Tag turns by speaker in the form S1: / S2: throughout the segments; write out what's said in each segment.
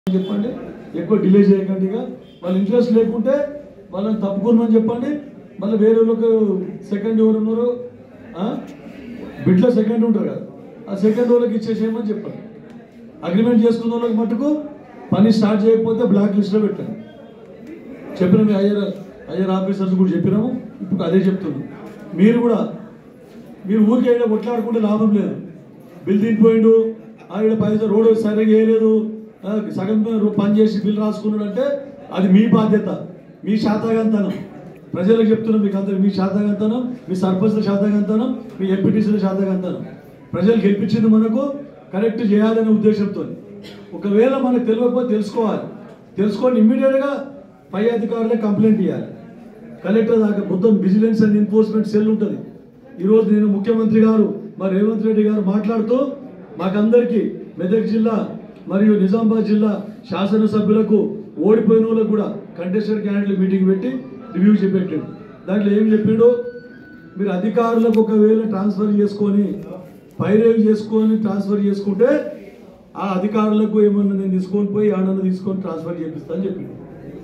S1: చెప్పండి ఎక్కువ డిలే చేయకండి ఇక వాళ్ళ ఇంట్రెస్ట్ లేకుంటే వాళ్ళని తప్పుకోమని చెప్పండి మళ్ళీ వేరే వాళ్ళకు సెకండ్ ఎవరు ఉన్నారు ఆ? బిడ్లో సెకండ్ ఉంటారు కదా ఆ సెకండ్ వాళ్ళకి ఇచ్చేసేయమని చెప్పండి అగ్రిమెంట్ చేసుకున్న వాళ్ళకి మటుకు పని స్టార్ట్ చేయకపోతే బ్లాక్ లిస్ట్లో పెట్టండి చెప్పిన మీ అయ్యర్ అయ్యర్ ఆఫీసర్స్ కూడా చెప్పినాము ఇప్పుడు అదే చెప్తున్నాం మీరు కూడా మీరు ఊరికి అయినా కొట్లాడుకుంటే లాభం లేదు బిల్ తినిపోయిండు ఆవిడ పైసలు రోడ్డు సరిగ్గా వేయలేదు ఆ, సగం రూ- పని చేసి బిల్ రాసుకున్నాడు అంటే అది మీ బాధ్యత మీ శాతగంతనం ప్రజలకు చెప్తున్నాం మీకు అందరు మీ శాతగంతనం మీ సర్పంచ్ల శాతగంతనం మీ ఎంపీటీసీల శాతగంతనం ప్రజలు గెలిపించింది మనకు కరెక్ట్ చేయాలనే ఉద్దేశంతో ఒకవేళ మనకు తెలియకపోతే తెలుసుకోవాలి తెలుసుకొని ఇమ్మీడియట్గా పై అధికారులే కంప్లైంట్ ఇవ్వాలి కలెక్టర్ దాకా మొత్తం విజిలెన్స్ అండ్ ఎన్ఫోర్స్మెంట్ సెల్ ఉంటుంది ఈరోజు నేను ముఖ్యమంత్రి గారు మరి రేవంత్ రెడ్డి గారు మాట్లాడుతూ మాకందరికీ మెదక్ జిల్లా మరియు నిజామాబాద్ జిల్లా శాసనసభ్యులకు ఓడిపోయిన వాళ్ళకు కూడా కంటెస్టెడ్ క్యాండిడేట్ మీటింగ్ పెట్టి రివ్యూ చెప్పెట్టాడు దాంట్లో ఏం చెప్పిండు మీరు అధికారులకు ఒకవేళ ట్రాన్స్ఫర్ చేసుకొని పైరేవ్ చేసుకొని ట్రాన్స్ఫర్ చేసుకుంటే ఆ అధికారులకు ఏమన్నా నేను తీసుకొని పోయి ఆడన్నా తీసుకొని ట్రాన్స్ఫర్ చేపిస్తా అని చెప్పిండు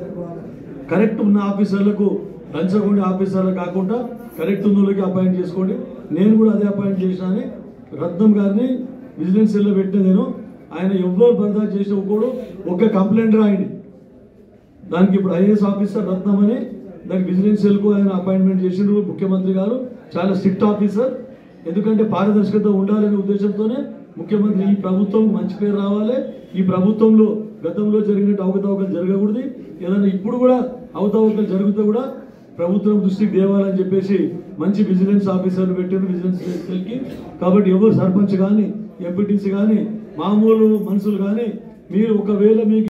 S1: కరెక్ట్ ఉన్న ఆఫీసర్లకు లంచగొండి ఆఫీసర్లు కాకుండా కరెక్ట్ ఉన్న వాళ్ళకి అపాయింట్ చేసుకోండి నేను కూడా అదే అపాయింట్ చేసిన అని రత్నం గారిని విజిలెన్స్ సెల్లో పెట్టిన నేను ఆయన ఎవ్వరు బర్దాస్త్ చేసిన కూడా ఒక కంప్లైంట్ రాయండి దానికి ఇప్పుడు ఐఏఎస్ ఆఫీసర్ రత్నం అని దానికి విజిలెన్స్ సెల్కు ఆయన అపాయింట్మెంట్ చేసిండ్రు ముఖ్యమంత్రి గారు చాలా స్ట్రిక్ట్ ఆఫీసర్ ఎందుకంటే పారదర్శకత ఉండాలనే ఉద్దేశంతోనే ముఖ్యమంత్రి ఈ ప్రభుత్వం మంచి పేరు రావాలి ఈ ప్రభుత్వంలో గతంలో జరిగినట్టు అవకతవకలు జరగకూడదు ఏదైనా ఇప్పుడు కూడా అవకతవకలు జరిగితే కూడా ప్రభుత్వం దృష్టికి తేవాలని చెప్పేసి మంచి విజిలెన్స్ ఆఫీసర్లు పెట్టారు విజిలెన్స్ సెల్కి కాబట్టి ఎవరు సర్పంచ్ కానీ ఎంపీటీసీ కానీ మామూలు మనుషులు కానీ మీరు ఒకవేళ మీకు